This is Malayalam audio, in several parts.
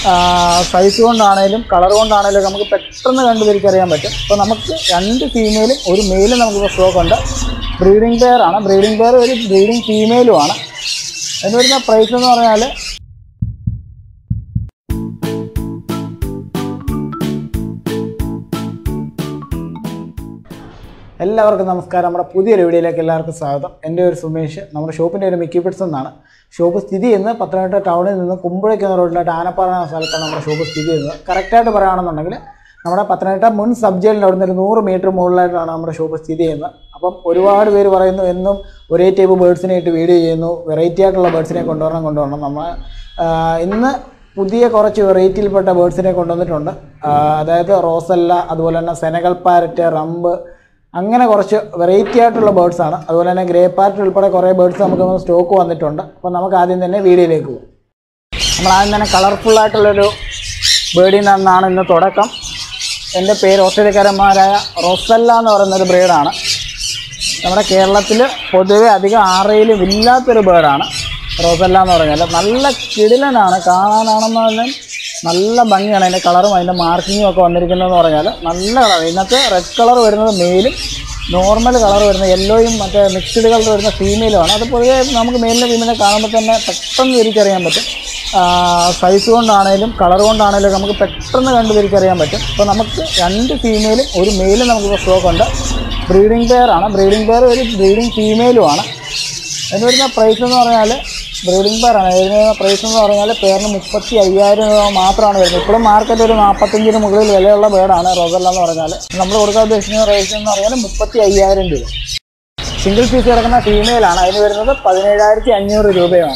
സൈസ് കൊണ്ടാണേലും കളർ കൊണ്ടാണേലും നമുക്ക് പെട്ടെന്ന് കണ്ട് തിരിച്ചറിയാൻ പറ്റും അപ്പോൾ നമുക്ക് രണ്ട് ഫീമെയിലും ഒരു മെയിലും നമുക്കിപ്പോൾ സ്റ്റോക്ക് ഉണ്ട് ബ്രീഡിംഗ് പെയർ ആണ് ബ്രീഡിംഗ് പെയർ ഒരു ബ്രീഡിംഗ് ഫീമെയിലും ആണ് അതിന് വരുന്ന പ്രൈസ് എന്ന് പറഞ്ഞാൽ എല്ലാവർക്കും നമസ്കാരം നമ്മുടെ പുതിയൊരു വീഡിയോയിലേക്ക് എല്ലാവർക്കും സ്വാഗതം എൻ്റെ ഒരു സുമേഷ് നമ്മുടെ ഷോപ്പിൻ്റെ ഒരു മിക്കി പിറ്റ്സ് എന്നാണ് ഷോപ്പ് സ്ഥിതി ചെയ്യുന്നത് പത്തനംതിട്ട ടൗണിൽ നിന്ന് കുമ്പഴയ്ക്ക് എന്ന റോഡിലായിട്ട് ആനപ്പാറ എന്ന സ്ഥലത്താണ് നമ്മുടെ ഷോപ്പ് സ്ഥിതി ചെയ്യുന്നത് കറക്റ്റായിട്ട് പറയുകയാണെന്നുണ്ടെങ്കിൽ നമ്മുടെ പത്തനംതിട്ട മുൻ സബ് ജയിലിൻ്റെ അവിടെ നിന്ന് ഒരു നൂറ് മീറ്റർ മുകളിലായിട്ടാണ് നമ്മുടെ ഷോപ്പ് സ്ഥിതി ചെയ്യുന്നത് അപ്പം ഒരുപാട് പേര് പറയുന്നു എന്നും ഒരേ ടൈപ്പ് ബേഡ്സിനെ ഇട്ട് വീഡിയോ ചെയ്യുന്നു വെറൈറ്റി ആയിട്ടുള്ള ബേഡ്സിനെ കൊണ്ടുവരണം കൊണ്ടുവരണം നമ്മൾ ഇന്ന് പുതിയ കുറച്ച് വെറൈറ്റിയിൽപ്പെട്ട ബേഡ്സിനെ കൊണ്ടുവന്നിട്ടുണ്ട് ആ, അതായത് റോസല്ല അതുപോലെ തന്നെ സെനഗൽ പാരറ്റ് റമ്പ് അങ്ങനെ കുറച്ച് വെറൈറ്റി ആയിട്ടുള്ള ബേർഡ്സ് ആണ് അതുപോലെ തന്നെ ഗ്രേ പാർട്ട് ഉൾപ്പെടെ കുറേ ബേർഡ്സ് നമുക്ക് സ്റ്റോക്ക് വന്നിട്ടുണ്ട് അപ്പോൾ നമുക്ക് ആദ്യം തന്നെ വീഡിയോയിലേക്ക് പോകും നമ്മൾ ആദ്യം തന്നെ കളർഫുൾ ആയിട്ടുള്ളൊരു ബേർഡിൽ നിന്നാണ് ഇന്ന് തുടക്കം എൻ്റെ പേര് ഓസ്ട്രേലിയക്കാരന്മാരായ റോസല്ല എന്ന് പറയുന്നൊരു ബ്രീഡാണ് നമ്മുടെ കേരളത്തിൽ പൊതുവെ അധികം ആറയിലും ഇല്ലാത്തൊരു ബേർഡാണ് റോസല്ല എന്ന് പറഞ്ഞാൽ നല്ല കിടിലനാണ് കാണാനാണെന്നാലും നല്ല ഭംഗിയാണ് അതിൻ്റെ കളറും അതിൻ്റെ മാർക്കിങ്ങും ഒക്കെ വന്നിരിക്കുന്നതെന്ന് പറഞ്ഞാൽ നല്ല കളർ ഇന്നത്തെ റെഡ് കളർ വരുന്നത് മെയിലും നോർമൽ കളർ വരുന്ന യെല്ലോയും മറ്റേ മിക്സ്ഡ് കളർ വരുന്ന ഫീമെയിലുമാണ് അത് പൊതുവെ നമുക്ക് മെയിലിനെ ഫീമെയിലെ കാണുമ്പോൾ തന്നെ പെട്ടെന്ന് തിരിച്ചറിയാൻ പറ്റും സൈസ് കൊണ്ടാണേലും കളർ കൊണ്ടാണേലും നമുക്ക് പെട്ടെന്ന് കണ്ട് തിരിച്ചറിയാൻ പറ്റും അപ്പോൾ നമുക്ക് രണ്ട് ഫീമെയിലും ഒരു മെയിലും നമുക്കിപ്പോൾ സ്റ്റോക്ക് ഉണ്ട് ബ്രീഡിംഗ് പെയർ ആണ് ബ്രീഡിംഗ് പെയർ ഒരു ബ്രീഡിംഗ് ഫീമെയിലും ആണ് അതിന് വരുന്ന പ്രൈസ് എന്ന് പറഞ്ഞാൽ ബ്രീഡിംഗ് പെയർ ആണ് ഇതിന് വരുന്ന പ്രൈസ് എന്ന് പറഞ്ഞാൽ പേരിന് മുപ്പത്തി അയ്യായിരം രൂപ മാത്രമാണ് വരുന്നത് ഇപ്പോഴും മാർക്കറ്റ് ഒരു നാൽപ്പത്തഞ്ചിന് മുകളിൽ വിലയുള്ള ബേഡാണ് റോസല്ല എന്ന് പറഞ്ഞാൽ നമ്മൾ കൊടുക്കാൻ ഉദ്ദേശിക്കുന്ന റേറ്റ് എന്ന് പറഞ്ഞാൽ മുപ്പത്തി അയ്യായിരം രൂപ സിംഗിൾ പീസ് കിടക്കുന്ന ഫീമെയിലാണ് അതിന് വരുന്നത് പതിനേഴായിരത്തി അഞ്ഞൂറ് രൂപയാണ്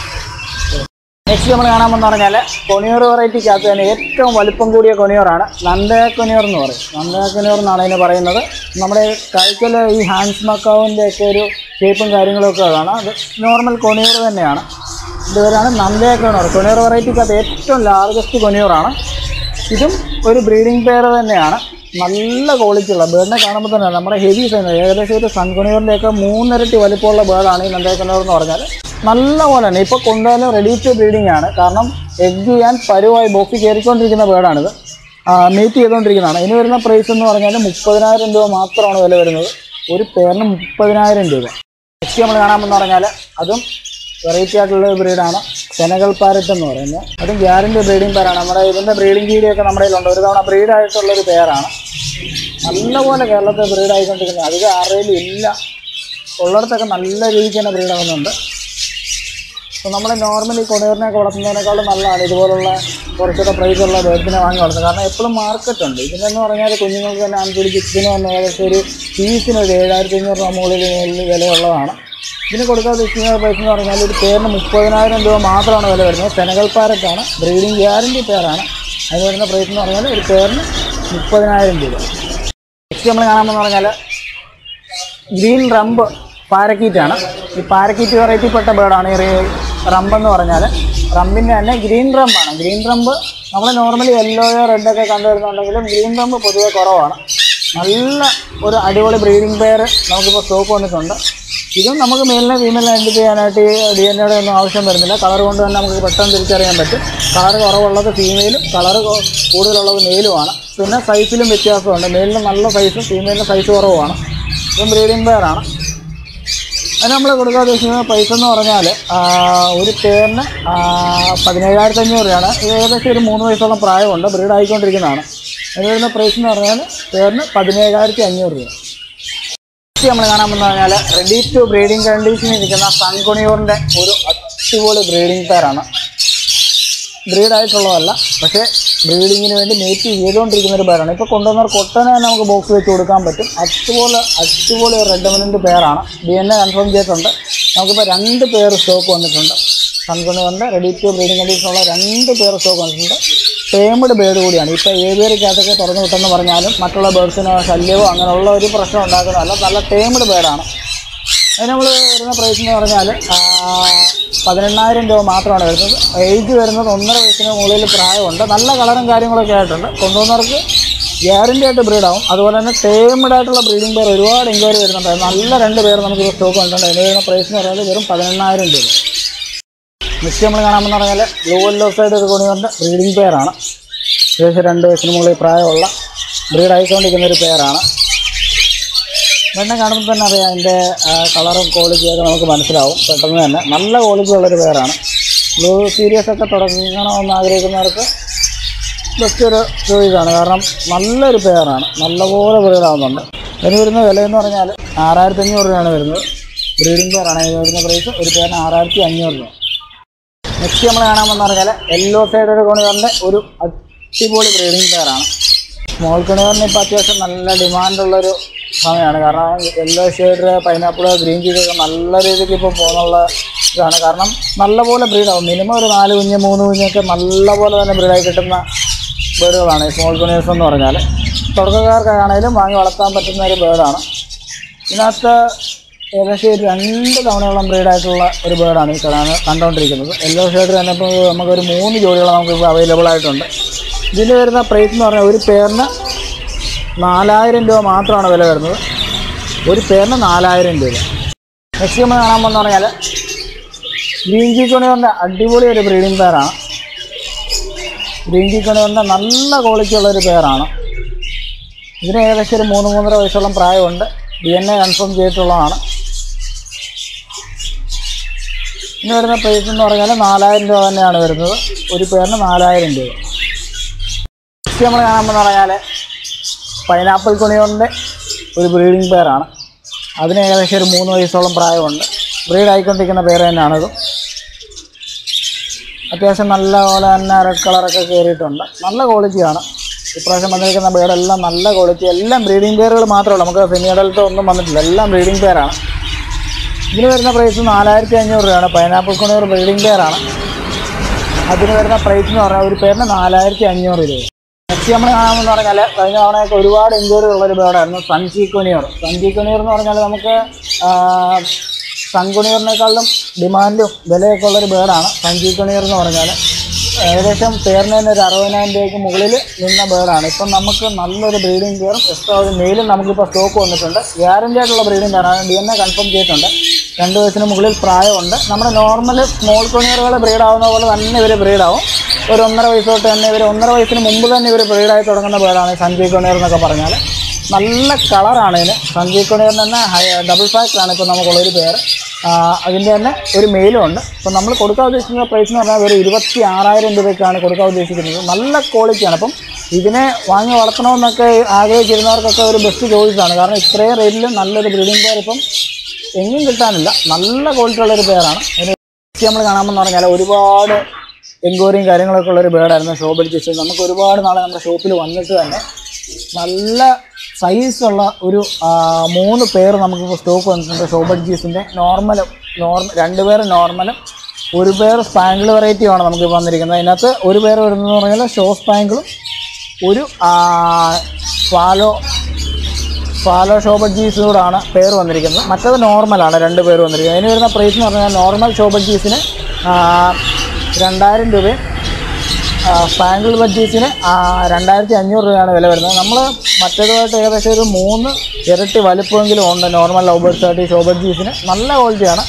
നെക്സ്റ്റ് നമ്മൾ കാണാമെന്ന് പറഞ്ഞാൽ കൊണിയൂർ വെറൈറ്റിക്കകത്ത് തന്നെ ഏറ്റവും വലിപ്പം കൂടിയ കൊണിയൂറാണ് നന്ദയ കൊണിയൂർ എന്ന് പറയും നന്ദയ കൊണിയൂർ എന്നാണ് അതിന് പറയുന്നത് നമ്മുടെ കഴിക്കൽ ഈ ഹാൻസ് മക്കാവിൻ്റെ ഒക്കെ ഒരു ഷേപ്പും കാര്യങ്ങളൊക്കെ കാണാം അത് നോർമൽ കൊണിയൂർ തന്നെയാണ് ഇതുവരെയാണ് നന്ദയ കൊണിയൂർ കൊണിയൂർ വെറൈറ്റിക്കകത്ത് ഏറ്റവും ലാർജസ്റ്റ് കൊണിയൂറാണ് ഇതും ഒരു ബ്രീഡിംഗ് പെയർ തന്നെയാണ് നല്ല ക്വാളിറ്റി ഉള്ള ബേഡിനെ കാണുമ്പോൾ തന്നെ നമ്മുടെ ഹെവി സൈൻ ഏകദേശം ഒരു സൺകൊണിയൂറിൻ്റെ ഒക്കെ മൂന്നിരട്ടി വലിപ്പമുള്ള ബേഡാണ് ഈ നന്ദയക്കണ്ണൂർ എന്ന് പറഞ്ഞാൽ നല്ല പോലെ തന്നെ ഇപ്പോൾ കൊണ്ടുവന്ന് റെഡി ടു ബ്രീഡിംഗ് ആണ് കാരണം എഗ് ചെയ്യാൻ പരുവായി ബോക്സിൽ കയറിക്കൊണ്ടിരിക്കുന്ന ബേഡാണിത് മീറ്റ് ചെയ്തുകൊണ്ടിരിക്കുന്നതാണ് ഇനി വരുന്ന പ്രൈസ് എന്ന് പറഞ്ഞാൽ മുപ്പതിനായിരം രൂപ മാത്രമാണ് വില വരുന്നത് ഒരു പേരിന് മുപ്പതിനായിരം രൂപ നെക്സ്റ്റ് നമ്മൾ കാണാമെന്ന് പറഞ്ഞാൽ അതും വെറൈറ്റി ആയിട്ടുള്ള ഒരു ബ്രീഡാണ് സെനഗൽ പാരറ്റ് എന്ന് പറയുന്നത് അതും ഗ്യാരണ്ടി ബ്രീഡിംഗ് പേരാണ് നമ്മുടെ ഇതിൻ്റെ ബ്രീഡിംഗ് വീഡിയോ ഒക്കെ നമ്മുടെ കയ്യിലുണ്ട് ഒരു തവണ ബ്രീഡായിട്ടുള്ള ഒരു പേരാണ് നല്ലപോലെ കേരളത്തിൽ ബ്രീഡ് ആയിക്കൊണ്ടിരിക്കുന്നത് അധികം ആരുടെയും ഇല്ല ഉള്ളിടത്തൊക്കെ നല്ല രീതിക്ക് തന്നെ ബ്രീഡ് ആവുന്നുണ്ട് അപ്പോൾ നമ്മൾ നോർമലി കൊണിയൂറിനെയൊക്കെ വളർത്തുന്നതിനേക്കാളും നല്ലതാണ് ഇതുപോലുള്ള കുറച്ചുകൂടെ പ്രൈസ് ഉള്ള ബേർഡ്സിനെ വാങ്ങി വളർത്തുന്നത് കാരണം എപ്പോഴും മാർക്കറ്റ് ഉണ്ട് ഇതിനെന്ന് പറഞ്ഞാൽ കുഞ്ഞുങ്ങൾക്ക് തന്നെ അഞ്ചൊരു ചിക്കന് തന്നെ ഏകദേശം ഒരു പീസിന് ഒരു ഏഴായിരത്തി അഞ്ഞൂറ് രൂപ മുകളിൽ മേളിൽ വിലയുള്ളതാണ് ഇതിന് കൊടുക്കാൻ ഉദ്ദേശിക്കുന്ന പ്രൈസ് എന്ന് പറഞ്ഞാൽ ഒരു പേരിന് മുപ്പതിനായിരം രൂപ മാത്രമാണ് വില വരുന്നത് സെനഗൽ പാരറ്റാണ് ബ്രീഡിംഗ് ഗ്യാരണ്ടി പേരാണ് അതിന് വരുന്ന പ്രൈസ് എന്ന് പറഞ്ഞാൽ ഒരു പേരിന് മുപ്പതിനായിരം രൂപ നെക്സ്റ്റ് നമ്മൾ കാണാമെന്ന് പറഞ്ഞാൽ ഗ്രീൻ റംബ് പാരക്കീറ്റാണ് ഈ പാരക്കീറ്റ് വെറൈറ്റിപ്പെട്ട ബേർഡാണ് ഈ റേ- റംബ് എന്ന് പറഞ്ഞാൽ റംബിൻ്റെ തന്നെ ഗ്രീൻ റംബാണ് ഗ്രീൻ റംബ് നമ്മൾ നോർമലി യെല്ലോയോ റെഡൊക്കെ കണ്ടുവരുന്നുണ്ടെങ്കിലും ഗ്രീൻ റംബ് പൊതുവെ കുറവാണ് നല്ല ഒരു അടിപൊളി ബ്രീഡിംഗ് പെയർ നമുക്കിപ്പോൾ സ്റ്റോക്ക് വന്നിട്ടുണ്ട് ഇതും നമുക്ക് മെയിലിനെ ഫീമെയിലിനെ ഐഡൻറ്റിഫൈ ചെയ്യാനായിട്ട് ഡി എൻ എയുടെ ഒന്നും ആവശ്യം വരുന്നില്ല കളർ കൊണ്ട് തന്നെ നമുക്ക് പെട്ടെന്ന് തിരിച്ചറിയാൻ പറ്റും കളർ കുറവുള്ളത് ഫീമെയിലും കളർ കൂടുതലുള്ളത് മെയിലുമാണ് പിന്നെ സൈസിലും വ്യത്യാസമുണ്ട് മെയിലിന് നല്ല സൈസും ഫീമെയിലിന് സൈസ് കുറവുമാണ് ഇതും ബ്രീഡിംഗ് പെയറാണ് അതിന് നമ്മൾ കൊടുക്കാൻ ഉദ്ദേശിക്കുന്ന പൈസ എന്ന് പറഞ്ഞാൽ ഒരു പേരിന് പതിനേഴായിരത്തി അഞ്ഞൂറ് രൂപയാണ് ഇത് ഏകദേശം ഒരു മൂന്ന് വയസ്സോളം പ്രായമുണ്ട് ബ്രീഡ് ആയിക്കൊണ്ടിരിക്കുന്നതാണ് അതിന് വരുന്ന പ്രൈസ് എന്ന് പറഞ്ഞാൽ പേരിന് പതിനേഴായിരത്തി അഞ്ഞൂറ് രൂപ നെക്സ്റ്റ് നമ്മൾ കാണാമെന്ന് പറഞ്ഞാൽ റെഡി ടു ബ്രീഡിംഗ് കണ്ടീഷനിൽ ഇരിക്കുന്ന സൺകുണിയൂറിൻ്റെ ഒരു അടിപൊളി ബ്രീഡിംഗ് പെയറാണ് ബ്രീഡായിട്ടുള്ളതല്ല പക്ഷേ ബ്രീഡിങ്ങിന് വേണ്ടി മേറ്റ് ചെയ്തുകൊണ്ടിരിക്കുന്ന ഒരു പേരാണ് ഇപ്പോൾ കൊണ്ടുവന്നവർക്ക് ഒട്ടനെ തന്നെ നമുക്ക് ബോക്സ് വെച്ച് കൊടുക്കാൻ പറ്റും അതുപോലെ അടിപൊളി ഒരു റെഡമനൻ്റ് പെയറാണ് ഡി എൻ എ കൺഫേം ചെയ്തിട്ടുണ്ട് നമുക്കിപ്പോൾ രണ്ട് പേർ സ്റ്റോക്ക് വന്നിട്ടുണ്ട് സൺകുണിയൂറിൻ്റെ റെഡി ടു ബ്രീഡിംഗ് കണ്ടീഷനുള്ള രണ്ട് പേർ സ്റ്റോക്ക് വന്നിട്ടുണ്ട് ടേംഡ് ബേർഡ് കൂടിയാണ് ഇപ്പോൾ ഏവിയറിക്കകത്തൊക്കെ തുറന്നു വിട്ടെന്ന് പറഞ്ഞാലും മറ്റുള്ള ബേർഡ്സിനോ ശല്യമോ അങ്ങനെയുള്ള ഒരു പ്രശ്നം ഉണ്ടാക്കുന്നതല്ല നല്ല ടേംഡ് ബേർഡാണ് അതിന് നമ്മൾ വരുന്ന പ്രൈസ് എന്ന് പറഞ്ഞാൽ പതിനെണ്ണായിരം രൂപ മാത്രമാണ് വരുന്നത് ഏജ് വരുന്നത് ഒന്നര വയസ്സിന് മുകളിൽ പ്രായമുണ്ട് നല്ല കളറും കാര്യങ്ങളൊക്കെ ആയിട്ടുണ്ട് കൊണ്ടുവന്നവർക്ക് ഗ്യാരണ്ടി ആയിട്ട് ബ്രീഡാവും അതുപോലെ തന്നെ ടേംഡ് ആയിട്ടുള്ള ബ്രീഡിംഗ് പേർ ഒരുപാട് എൻക്വയറി വരുന്നുണ്ട് നല്ല രണ്ട് പേർ നമുക്ക് സ്റ്റോക്ക് കണ്ടിട്ടുണ്ട് അതിന് വരുന്ന പ്രൈസ് എന്ന് പറയുന്നത് വെറും പതിനെണ്ണായിരം രൂപ നെക്സ്റ്റ് നമ്മൾ കാണാമെന്ന് പറഞ്ഞാൽ ബ്ലൂ വെല്ലോ സൈഡ് ഒരു കൊണിയോറിൻ്റെ ബ്രീഡിംഗ് പെയറാണ് ഏകദേശം രണ്ട് വയസ്സിന് മുകളിൽ പ്രായമുള്ള ബ്രീഡ് ആയിക്കൊണ്ടിരിക്കുന്ന ഒരു പെയറാണ് വെണ്ണ കാണുമ്പോൾ തന്നെ അറിയാം അതിൻ്റെ കളറും ക്വാളിറ്റിയൊക്കെ നമുക്ക് മനസ്സിലാവും പെട്ടെന്ന് തന്നെ നല്ല ക്വാളിറ്റി ഉള്ളൊരു പെയറാണ് ബ്ലൂ സീരീസ് ഒക്കെ തുടങ്ങണമെന്ന് ആഗ്രഹിക്കുന്നവർക്ക് ബെസ്റ്റ് ഒരു ചോയ്സാണ് കാരണം നല്ലൊരു പെയറാണ് നല്ലപോലെ ബ്രീഡാവുന്നുണ്ട് അതിന് വരുന്ന വില എന്ന് പറഞ്ഞാൽ ആറായിരത്തി അഞ്ഞൂറ് രൂപയാണ് വരുന്നത് ബ്രീഡിംഗ് പെയറാണ് അതിന് വരുന്ന പ്രൈസ് ഒരു പെയറിന് ആറായിരത്തി അഞ്ഞൂറ് രൂപ നെക്സ്റ്റ് നമ്മൾ കാണാമെന്ന് പറഞ്ഞാൽ യെല്ലോ സൈഡ് ഒരു കൊണിയറിൻ്റെ ഒരു അടിപൊളി ബ്രീഡിംഗ് പെയറാണ് സ്മോൾ കൊണിയറിന് ഇപ്പോൾ അത്യാവശ്യം നല്ല ഡിമാൻഡുള്ളൊരു സമയമാണ് കാരണം യെല്ലോ ഷെയ്ഡ് പൈനാപ്പിൾ ഗ്രീൻ ചീസൊക്കെ നല്ല രീതിക്ക് ഇപ്പോൾ പോകുന്നുള്ള ഇതാണ് കാരണം നല്ലപോലെ ബ്രീഡാവും മിനിമം ഒരു നാല് കുഞ്ഞ് മൂന്ന് കുഞ്ഞൊക്കെ നല്ലപോലെ തന്നെ ബ്രീഡായി കിട്ടുന്ന ബേഡുകളാണ് ഈ സ്മോൾ കൊണിയേഴ്സ് എന്ന് പറഞ്ഞാൽ തുടക്കക്കാർക്കാണെങ്കിലും വാങ്ങി വളർത്താൻ പറ്റുന്ന ഒരു ബേഡാണ് ഇതിനകത്ത് ഏകദേശം ഒരു രണ്ട് തവണയോളം ബ്രീഡായിട്ടുള്ള ഒരു ബേഡാണ് ഈ കാണാൻ കണ്ടുകൊണ്ടിരിക്കുന്നത് യെല്ലോ ഷേഡ് തന്നെ ഇപ്പോൾ നമുക്കൊരു മൂന്ന് ജോഡികൾ നമുക്ക് ഇപ്പോൾ അവൈലബിൾ ആയിട്ടുണ്ട് ഇതിന് വരുന്ന പ്രൈസ് എന്ന് പറഞ്ഞാൽ ഒരു പേരിന് നാലായിരം രൂപ മാത്രമാണ് വില വരുന്നത് ഒരു പേരിന് നാലായിരം രൂപ നെക്സ്റ്റ് നമ്മൾ കാണാൻ പോകുന്ന പറഞ്ഞാൽ ഗ്രീൻ ചീ കൊണിയോറിൻ്റെ അടിപൊളി ഒരു ബ്രീഡിംഗ് പെയറാണ് ഗ്രീൻ ചീ കൊണിയോറിൻ്റെ നല്ല ക്വാളിറ്റി ഉള്ള ഒരു പെയറാണ് ഇതിന് ഏകദേശം ഒരു മൂന്ന് മൂന്നര വയസ്സോളം പ്രായമുണ്ട് ഡി എൻ എ കൺഫേം ചെയ്തിട്ടുള്ളതാണ് ഇനി വരുന്ന പ്രൈസ് എന്ന് പറഞ്ഞാൽ നാലായിരം രൂപ തന്നെയാണ് വരുന്നത് ഒരു പേരിന് നാലായിരം രൂപ നെക്സ്റ്റ് നമ്മൾ കാണാമെന്ന് പറഞ്ഞാൽ പൈനാപ്പിൾ കൊണിയോറിൻ്റെ ഒരു ബ്രീഡിംഗ് പെയറാണ് അതിന് ഏകദേശം ഒരു മൂന്ന് വയസ്സോളം പ്രായമുണ്ട് ബ്രീഡ് ആയിക്കൊണ്ടിരിക്കുന്ന പേര് തന്നെയാണിത് അത്യാവശ്യം നല്ല പോലെ തന്നെ റെഡ് കളറൊക്കെ കയറിയിട്ടുണ്ട് നല്ല ക്വാളിറ്റിയാണ് ഇപ്രാവശ്യം വന്നിരിക്കുന്ന ബേഡെല്ലാം നല്ല ക്വാളിറ്റി എല്ലാം ബ്രീഡിംഗ് പെയറുകൾ മാത്രമേ ഉള്ളൂ നമുക്ക് സെമി അഡൽട്ടോ ഒന്നും വന്നിട്ടില്ല എല്ലാം ബ്രീഡിംഗ് പെയറാണ് ഇതിന് വരുന്ന പ്രൈസ് നാലായിരത്തി അഞ്ഞൂറ് രൂപയാണ് പൈനാപ്പിൾ കൊണിയർ ബ്രീഡിംഗ് പെയറാണ് അതിന് വരുന്ന പ്രൈസ് എന്ന് പറഞ്ഞാൽ ഒരു പേരിന് നാലായിരത്തി അഞ്ഞൂറ് രൂപ നെക്സ്റ്റ് നമ്മൾ കാണാമെന്ന് പറഞ്ഞാൽ കഴിഞ്ഞ തവണയൊക്കെ ഒരുപാട് എൻക്വയറി ഉള്ളൊരു ബേഡായിരുന്നു സൺചി കൊണിയർ സൺചി കൊണിയർ എന്ന് പറഞ്ഞാൽ നമുക്ക് സൺകുണിയറിനേക്കാളും ഡിമാൻഡും വിലയൊക്കെ ഉള്ളൊരു ബേഡാണ് സൺചി കൊണിയർ എന്ന് പറഞ്ഞാൽ ഏകദേശം പേരിന് തന്നെ ഒരു അറുപതിനായിരം രൂപയ്ക്ക് മുകളിൽ നിന്ന ബേഡാണ് ഇപ്പം നമുക്ക് നല്ലൊരു ബ്രീഡിംഗ് പെയറും എക്സ്ട്രാ ഒരു മെയിലും നമുക്കിപ്പോൾ സ്റ്റോക്ക് വന്നിട്ടുണ്ട് ഗ്യാരണ്ടി ആയിട്ടുള്ള ബ്രീഡിംഗ് പെയറാണ് ഡി എൻ എ കൺഫേം ചെയ്തിട്ടുണ്ട് രണ്ട് വയസ്സിന് മുകളിൽ പ്രായമുണ്ട് നമ്മുടെ നോർമൽ സ്മോൾ കൊണിയറുകൾ ബ്രീഡാവുന്ന പോലെ തന്നെ ഇവർ ബ്രീഡാവും ഒരു ഒന്നര വയസ്സ് തൊട്ട് തന്നെ ഇവർ ഒന്നര വയസ്സിന് മുമ്പ് തന്നെ ഇവർ ബ്രീഡായി തുടങ്ങുന്ന ബേഡാണ് സഞ്ജയ് കൊണിയർ എന്നൊക്കെ പറഞ്ഞാൽ നല്ല കളറാണ് ഇതിന് സഞ്ജയ് കൊണിയറിന് തന്നെ ഹൈ ഡബിൾ ഫാക്ടറാണ് ഇപ്പോൾ നമുക്കുള്ളൊരു പേര് അതിൻ്റെ തന്നെ ഒരു മെയിലും ഉണ്ട് അപ്പോൾ നമ്മൾ കൊടുക്കാൻ ഉദ്ദേശിക്കുന്ന പ്രൈസ് എന്ന് പറഞ്ഞാൽ ഒരു ഇരുപത്തി ആറായിരം രൂപയ്ക്കാണ് കൊടുക്കാൻ ഉദ്ദേശിക്കുന്നത് നല്ല ക്വാളിറ്റിയാണ് അപ്പം ഇതിനെ വാങ്ങി വളർത്തണമെന്നൊക്കെ ആഗ്രഹിച്ചിരുന്നവർക്കൊക്കെ ഒരു ബെസ്റ്റ് ചോയ്സാണ് കാരണം ഇത്രയും റേറ്റിൽ നല്ലൊരു ബ്രീഡിംഗ് പെയർ ഇപ്പം എങ്ങും കിട്ടാനില്ല നല്ല ക്വാളിറ്റി ഉള്ളൊരു പെയറാണ് അതിന് നമ്മൾ കാണാമെന്ന് പറഞ്ഞാൽ ഒരുപാട് എൻക്വയറിയും കാര്യങ്ങളൊക്കെ ഉള്ളൊരു ബേഡായിരുന്നു ഷോപ്പിൽ ചേച്ചി നമുക്ക് ഒരുപാട് നാളെ നമ്മുടെ ഷോപ്പിൽ വന്നിട്ട് തന്നെ നല്ല സൈസുള്ള ഒരു ആ, മൂന്ന് പേർ നമുക്കിപ്പോൾ സ്റ്റോക്ക് വന്നിട്ടുണ്ട് ഷോബഡ് ജീസിൻ്റെ നോർമലും നോർമൽ രണ്ട് പേര് നോർമലും ഒരു പേർ സ്പാങ്കിൾ വെറൈറ്റിയുമാണ് നമുക്ക് വന്നിരിക്കുന്നത് അതിനകത്ത് ഒരു പേർ വരുന്നതെന്ന് പറഞ്ഞാൽ ഷോ സ്പാങ്കിളും ഒരു ആ, ഫാലോ ഫാലോ ഷോബഡ്ജീസിനോടാണ് പേര് വന്നിരിക്കുന്നത് മറ്റത് നോർമലാണ് രണ്ട് പേര് വന്നിരിക്കുന്നത് അതിന് വരുന്ന പ്രൈസ് എന്ന് പറഞ്ഞാൽ നോർമൽ ഷോബഡ്ജീസിന് രണ്ടായിരം രൂപയും സ്പാങ്കിൾ ബഡ്ജീസിന് രണ്ടായിരത്തി അഞ്ഞൂറ് രൂപയാണ് വില വരുന്നത് നമ്മൾ മറ്റേതുമായിട്ട് ഏകദേശം ഒരു മൂന്ന് ഇരട്ടി വലുപ്പമെങ്കിലും ഉണ്ട് നോർമൽ ലൗബേർഡ്സ് ആയിട്ട് ഷോബഡ്ജീസിന് നല്ല ക്വാളിറ്റിയാണ്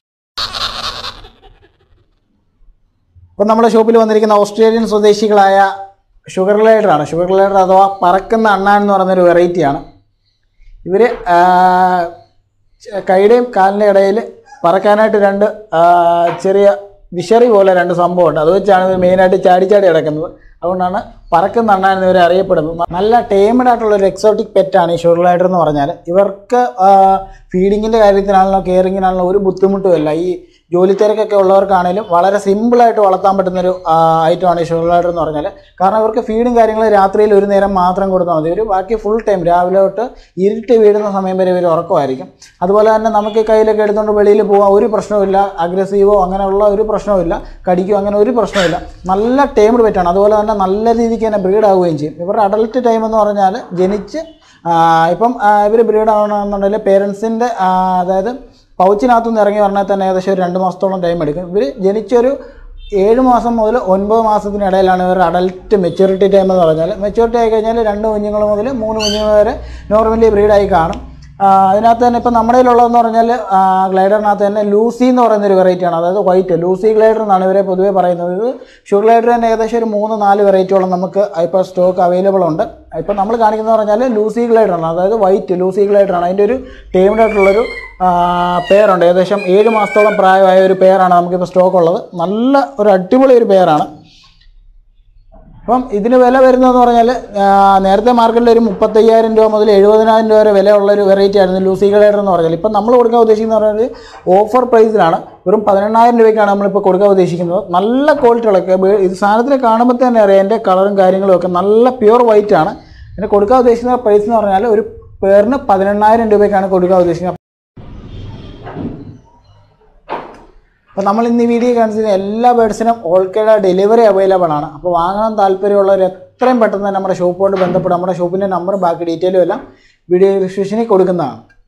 ഇപ്പം നമ്മുടെ ഷോപ്പിൽ വന്നിരിക്കുന്ന ഓസ്ട്രേലിയൻ സ്വദേശികളായ ഷുഗർ ഗ്ലൈഡറാണ് ഷുഗർ ഗ്ലൈഡർ അഥവാ പറക്കുന്ന അണ്ണാൻ എന്ന് പറയുന്നൊരു വെറൈറ്റിയാണ് ഇവർ കൈയുടെയും കാലിൻ്റെ ഇടയിൽ പറക്കാനായിട്ട് രണ്ട് ആ, ചെറിയ വിഷറി പോലെ രണ്ട് സംഭവമുണ്ട് അത് വെച്ചാണ് ഇവർ മെയിനായിട്ട് ചാടി ചാടി കിടക്കുന്നത് അതുകൊണ്ടാണ് പറക്കുന്ന അണ്ണാൻ എന്നിവർ അറിയപ്പെടുന്നത് നല്ല ടേമഡ് ആയിട്ടുള്ള ഒരു എക്സോട്ടിക് പെറ്റാണ് ഈ ഷുഗർ ഗ്ലൈഡർ എന്ന് പറഞ്ഞാൽ ഇവർക്ക് ഫീഡിങ്ങിൻ്റെ കാര്യത്തിനാണല്ലോ കെയറിങ്ങിനാണല്ലോ ഒരു ബുദ്ധിമുട്ടുമില്ല ഈ ജോലി തിരക്കൊക്കെ ഉള്ളവർക്കാണെങ്കിലും വളരെ സിമ്പിളായിട്ട് വളർത്താൻ പറ്റുന്നൊരു ഐറ്റമാണ് ഈ ഷുഗർ ഗ്ലൈഡർ എന്ന് പറഞ്ഞാൽ കാരണം ഇവർക്ക് ഫീഡും കാര്യങ്ങളും രാത്രിയിൽ ഒരു നേരം മാത്രം കൊടുത്താൽ മതി ഒരു ബാക്കി ഫുൾ ടൈം രാവിലെ തൊട്ട് ഇരുട്ട് വീഴുന്ന സമയം വരെ ഇവർ ഉറക്കമായിരിക്കും അതുപോലെ തന്നെ നമുക്ക് ഈ കയ്യിലൊക്കെ എടുത്തുകൊണ്ട് വെളിയിൽ പോകാൻ ഒരു പ്രശ്നവുമില്ല അഗ്രസീവോ അങ്ങനെയുള്ള ഒരു പ്രശ്നവുമില്ല കടിക്കോ അങ്ങനെ ഒരു പ്രശ്നവുമില്ല നല്ല ടൈംഡ് പെറ്റാണ് അതുപോലെ തന്നെ നല്ല രീതിക്ക് തന്നെ ബ്രീഡ് ആവുകയും ചെയ്യും ഇവരുടെ അഡൽട്ട് ടൈം എന്ന് പറഞ്ഞാൽ ജനിച്ച് ആ, ഇപ്പം ഇവർ ബ്രീഡ് ആവണമെന്നുണ്ടെങ്കിൽ പേരൻസിൻ്റെ അതായത് പൗച്ചിനകത്തുനിന്ന് ഇറങ്ങി പറഞ്ഞാൽ തന്നെ ഏകദേശം ഒരു രണ്ട് മാസത്തോളം ടൈം എടുക്കും ഇവർ ജനിച്ചൊരു ഏഴ് മാസം മുതൽ ഒൻപത് മാസത്തിനിടയിലാണ് ഇവർ അഡൽട്ട് മെച്യൂരിറ്റി ടൈം എന്ന് പറഞ്ഞാൽ മെച്യൂരിറ്റി ആയി കഴിഞ്ഞാൽ രണ്ട് കുഞ്ഞുങ്ങൾ മുതൽ മൂന്ന് കുഞ്ഞുങ്ങൾ വരെ നോർമലി ബ്രീഡായി കാണും ആ, അതിനകത്ത് തന്നെ ഇപ്പം നമ്മുടെ കയ്യിലുള്ളതെന്ന് പറഞ്ഞാൽ ഗ്ലൈഡറിനകത്ത് തന്നെ ലൂസി എന്ന് പറയുന്ന ഒരു വെറൈറ്റിയാണ് അതായത് വൈറ്റ് ലൂസി ഗ്ലൈഡർ എന്നാണ് ഇവരെ പൊതുവേ പറയുന്നത് ഇത് ഷുഗർ ഗ്ലൈഡർ തന്നെ ഏകദേശം ഒരു മൂന്ന് നാല് വെറൈറ്റിയോളം നമുക്ക് ഇപ്പോൾ സ്റ്റോക്ക് അവൈലബിൾ ഉണ്ട് ഇപ്പം നമ്മൾ കാണിക്കുന്നത് പറഞ്ഞാൽ ലൂസി ഗ്ലൈഡർ ആണ് അതായത് വൈറ്റ് ലൂസി ഗ്ലൈഡർ ആണ് അതിൻ്റെ ഒരു ടേംഡ് ആയിട്ടുള്ളൊരു പെയറുണ്ട് ഏകദേശം ഏഴ് മാസത്തോളം പ്രായമായ ഒരു പെയറാണ് നമുക്കിപ്പോൾ സ്റ്റോക്ക് ഉള്ളത് നല്ല ഒരു അടിപൊളി ഒരു പെയറാണ് അപ്പം ഇതിന് വില വരുന്നതെന്ന് പറഞ്ഞാൽ ആ, നേരത്തെ മാർക്കറ്റിൽ ഒരു മുപ്പത്തയ്യായിരം രൂപ മുതൽ എഴുപതിനായിരം രൂപ വരെ വിലയുള്ള ഒരു വെറൈറ്റി ആയിരുന്നു ലൂസി കളേഡർ എന്ന് പറഞ്ഞാൽ ഇപ്പം നമ്മൾ കൊടുക്കാൻ ഉദ്ദേശിക്കുന്നത് പറഞ്ഞാൽ ഓഫർ പ്രൈസിലാണ് വെറും പതിനെണ്ണായിരം രൂപയ്ക്കാണ് നമ്മളിപ്പോൾ കൊടുക്കാൻ ഉദ്ദേശിക്കുന്നത് നല്ല ക്വാളിറ്റികളൊക്കെ ബേ- ഇത് സാധനത്തിന് കാണുമ്പോൾ തന്നെ അറിയാം എൻ്റെ കളറും കാര്യങ്ങളും ഒക്കെ നല്ല പ്യുവർ വൈറ്റ് ആണ് പിന്നെ കൊടുക്കാൻ ഉദ്ദേശിക്കുന്ന പ്രൈസ് എന്ന് പറഞ്ഞാൽ ഒരു പേരിന് പതിനെണ്ണായിരം രൂപയ്ക്കാണ് കൊടുക്കാൻ ഉദ്ദേശിക്കുന്നത് അപ്പോൾ നമ്മൾ ഇന്ന് ഈ വീഡിയോ കാണിച്ചിരുന്ന എല്ലാ ബേഡ്സിനും ഓൾ കേരള ഡെലിവറി അവൈലബിൾ ആണ് അപ്പോൾ വാങ്ങാൻ താല്പര്യമുള്ളവർ എത്രയും പെട്ടെന്ന് തന്നെ നമ്മുടെ ഷോപ്പുകൊണ്ട് ബന്ധപ്പെടും നമ്മുടെ ഷോപ്പിൻ്റെ നമ്പറും ബാക്കി ഡീറ്റെയിലും എല്ലാം വീഡിയോ ഡിസ്ക്രിപ്ഷനിൽ കൊടുക്കുന്നതാണ്